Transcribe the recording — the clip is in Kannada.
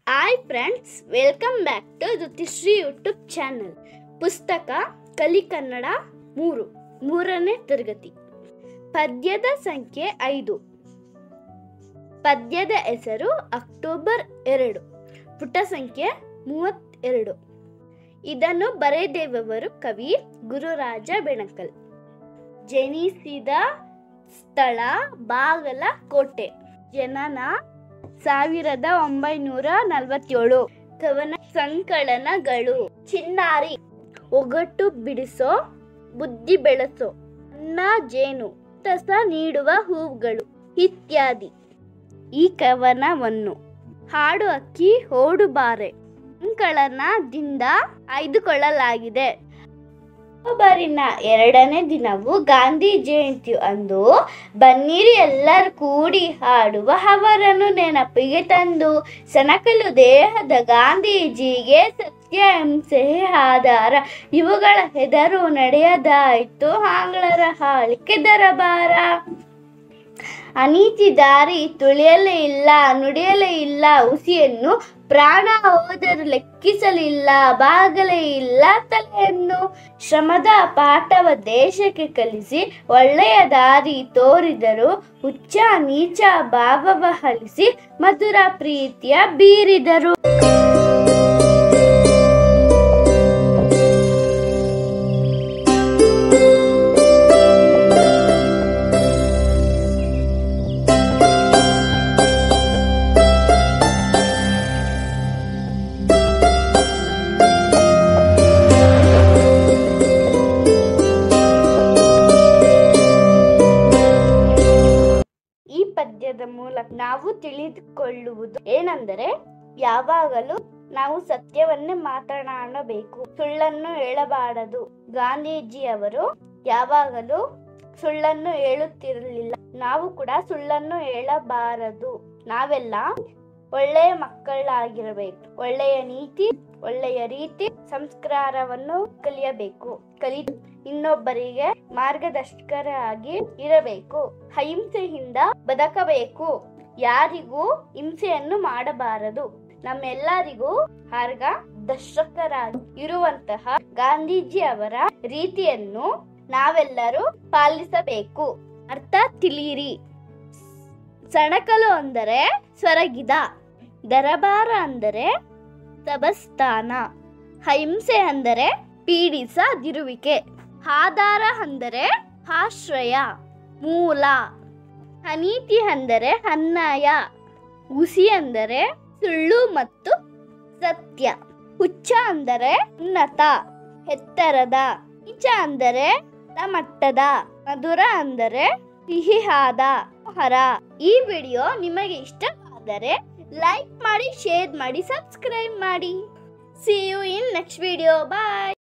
hi friends welcome back to Jyothishree YouTube channel ಪುಸ್ತಕ ಕಲಿ ಕನ್ನಡ ಮೂರು ಮೂರನೇ ತರಗತಿ ಪದ್ಯದ ಸಂಖ್ಯೆ ಐದು ಪದ್ಯದ ಹೆಸರು ಅಕ್ಟೋಬರ್ ಎರಡು ಪುಟ ಸಂಖ್ಯೆ ಮೂವತ್ತೆರಡು ಇದನ್ನು ಬರೆದಿರುವವರು ಕವಿ ಗುರುರಾಜ ಬೆಣಕಲ್ ಜನಿಸಿದ ಸ್ಥಳ ಬಾಗಲಕೋಟೆ ಜನನ ಸಾವಿರದ ಒಂಬೈನೂರ ನಲವತ್ತೇಳು ಕವನ ಸಂಕಲನಗಳು ಚಿನ್ನಾರಿ ಒಗಟು ಬಿಡಿಸೋ ಬುದ್ಧಿ ಬೆಳೆಸೋ ಅನ್ನ ಜೇನು ತಸ ನೀಡುವ ಹೂವುಗಳು ಇತ್ಯಾದಿ ಈ ಕವನವನ್ನು ಹಾಡು ಅಕ್ಕಿ ಓಡು ಬಾರೆ ಸಂಕಲನದಿಂದ ಆಯ್ದುಕೊಳ್ಳಲಾಗಿದೆ ಅಕ್ಟೋಬರಿನ ಎರಡನೇ ದಿನವು ಗಾಂಧಿ ಜಯಂತಿ ಅಂದು ಬನ್ನಿರಿ ಎಲ್ಲರೂ ಕೂಡಿ ಹಾಡುವ ಅವರನ್ನು ನೆನಪಿಗೆ ತಂದು ಸಣಕಲು ದೇಹದ ಗಾಂಧೀಜಿಗೆ ಸತ್ಯ ಹಿಂಸೆ ಆಧಾರ ಇವುಗಳ ಹೆದರು ನಡೆಯದಾಯಿತು ಆಂಗ್ಲರ ಹಾಳಿಕೆ ದರಬಾರ ಅನೀತಿ ದಾರಿ ತುಳಿಯಲೇ ಇಲ್ಲ ನುಡಿಯಲೇ ಇಲ್ಲ ಹುಸಿಯನ್ನು ಪ್ರಾಣ ಹೋದರೂ ಲೆಕ್ಕಿಸಲಿಲ್ಲ ಬಾಗಲೇ ಇಲ್ಲ ತಲೆಯನ್ನು ಶ್ರಮದ ಪಾಠವ ದೇಶಕ್ಕೆ ಕಲಿಸಿ ಒಳ್ಳೆಯ ದಾರಿ ತೋರಿದರು ಉಚ್ಚ ನೀಚ ಭಾವವ ಹಲಿಸಿ ಮಧುರ ಪ್ರೀತಿಯ ಬೀರಿದರು ಈ ಪದ್ಯದ ಮೂಲಕ ನಾವು ತಿಳಿದುಕೊಳ್ಳುವುದು ಏನೆಂದರೆ ಯಾವಾಗಲೂ ನಾವು ಸತ್ಯವನ್ನೇ ಮಾತನಾಡಬೇಕು ಸುಳ್ಳನ್ನು ಹೇಳಬಾರದು ಗಾಂಧೀಜಿಯವರು ಯಾವಾಗಲೂ ಸುಳ್ಳನ್ನು ಹೇಳುತ್ತಿರಲಿಲ್ಲ ನಾವು ಕೂಡ ಸುಳ್ಳನ್ನು ಹೇಳಬಾರದು ನಾವೆಲ್ಲ ಒಳ್ಳೆಯ ಮಕ್ಕಳಾಗಿರಬೇಕು ಒಳ್ಳೆಯ ನೀತಿ ಒಳ್ಳೆಯ ರೀತಿ ಸಂಸ್ಕಾರವನ್ನು ಕಲಿಯಬೇಕು ಕಲಿ ಇನ್ನೊಬ್ಬರಿಗೆ ಮಾರ್ಗದರ್ಶಕರಾಗಿ ಇರಬೇಕು ಅಹಿಂಸೆಯಿಂದ ಬದುಕಬೇಕು ಯಾರಿಗೂ ಹಿಂಸೆಯನ್ನು ಮಾಡಬಾರದು ನಮ್ಮೆಲ್ಲರಿಗೂ ಮಾರ್ಗದರ್ಶಕರಾಗಿ ಇರುವಂತಹ ಗಾಂಧೀಜಿ ಅವರ ರೀತಿಯನ್ನು ನಾವೆಲ್ಲರೂ ಪಾಲಿಸಬೇಕು ಅರ್ಥ ತಿಳಿಯಿರಿ ಸಣಕಲು ಅಂದರೆ ಸ್ವರಗಿದ ದರಬಾರ ಅಂದರೆ ಸಬಸ್ಥಾನ ಅಹಿಂಸೆ ಅಂದರೆ ಪೀಡಿಸದಿರುವಿಕೆ ಆಧಾರ ಅಂದರೆ ಆಶ್ರಯ ಮೂಲ ಅನೀತಿ ಅಂದರೆ ಅನ್ಯಾಯ ಹುಸಿ ಅಂದರೆ ಸುಳ್ಳು ಮತ್ತು ಸತ್ಯ ಹುಚ್ಚ ಅಂದರೆ ಉನ್ನತ ಎತ್ತರದ ನೀಚ ಅಂದರೆ ಮಟ್ಟದ ಮಧುರ ಅಂದರೆ ಸಿಹಿಯಾದ ಹರ ಈ ವಿಡಿಯೋ ನಿಮಗೆ ಇಷ್ಟವಾದರೆ ಲೈಕ್ ಮಾಡಿ ಶೇರ್ ಮಾಡಿ ಸಬ್ಸ್ಕ್ರೈಬ್ ಮಾಡಿ see you in next video bye